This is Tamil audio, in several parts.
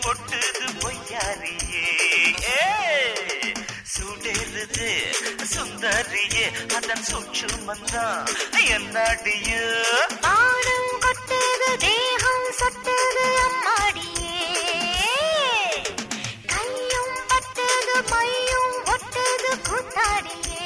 கொட்டுது பொய்யாரியே ஏ, சுடருது சுந்தரியே அதன் சுற்றுமந்தான் என்னடியோ ஆடும் கொட்டுது தேகம் சொட்டுது அம்மாடியே கையும் பட்டுது மையும் ஒட்டுது கூத்தாடியே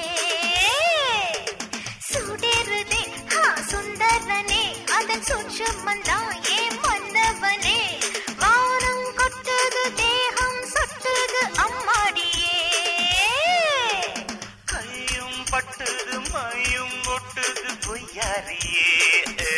சுடருதே ஹா சுந்தரனே அதன் சுற்றுமந்தான் ஏ மன்னவனே வானம் கொட்டுது தேகம் சொட்டுது அம்மாடியே கையும் பட்டுது மையும் ஒட்டுது பொய்யாரியே ஏ.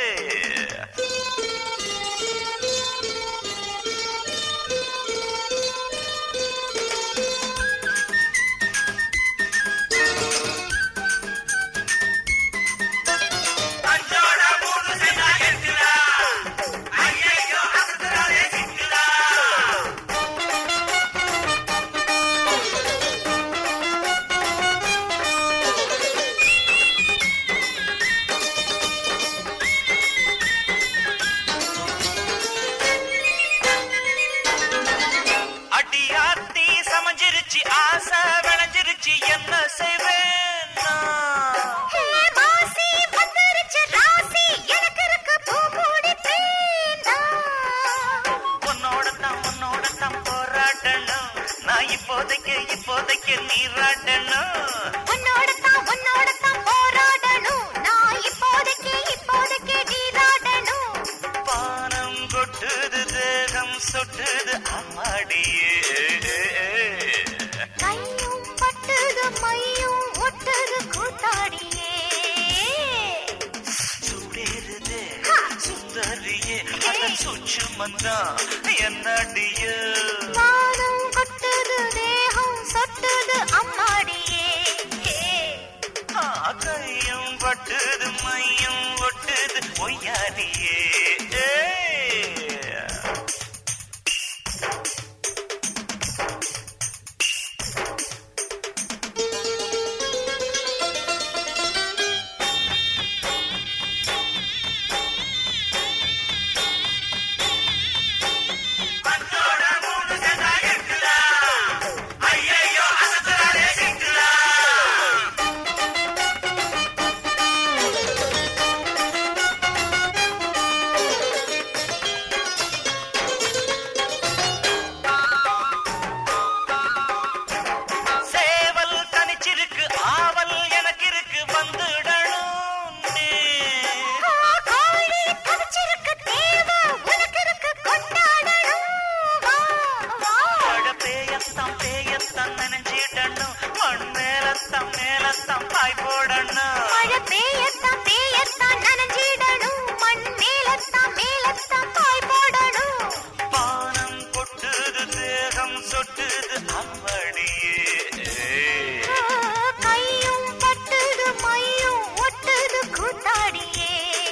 அடியாத்தி சமைஞ்சிருச்சு ஆசை விளைஞ்சிருச்சு என்ன செய்வேன் நான்? ஹே மாசி வந்துருச்சு ராசி எனக்கு இருக்கு பூமுடி பேண்டா உன்னோட தான் உன்னோட தான் போராடணும் நான் இப்போதைக்கு இப்போதைக்கு நீராடணும் உன்னோட தான் உன்னோட தான் போராடணும் நான் இப்போதைக்கு இப்போதைக்கு நீராடணும் பானம் கொட்டுது தேகம் சொட்டுது அம்மாடியே கையும் பட்டுது மையும் ஒட்டுது கூத்தாடியே சுடேறுது சுந்தரியே அதன் சுற்று மந்தான் என்னடியே வானம் கொட்டுது தேகம் சொட்டுது அம்மாடியே ஹே ஆ, கையும் பட்டுது மையும் ஒட்டுது பொய்யாரியே சேவல் தனிச்சிருக்கு ஆவல் எனக்கு இருக்கு வந்துடணும் நீ. கோழி தவிச்சிருக்கு தேவை உனக்கு இருக்கு கொண்டாடணும் வா வா அட பேயத்தான் பேயத்தான் நினைஞ்சிடணும் மண் மேலத்தான் மேலத்தான் பாய் போடணும் மழை பெய்யத்தான் பெய்யத்தான் நனைஞ்சிடணும் மண் மேலத்தான் மேலத்தான் பாய் போடணும் பானம் கொட்டுது தேகம் சொட்டுது அம்மடியே கையும் பட்டுது மையும் ஒட்டுது கூத்தாடியே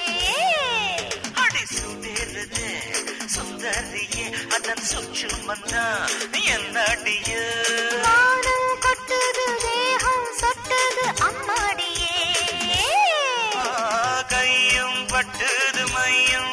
அடி சுடேறுது சுந்தரியே அதன் சுற்று மன்னா என்னடியே வானம் கொட்டுது தேகம் சொட்டுது அம்மாடியே ஆ, கையும் பட்டுது மையும்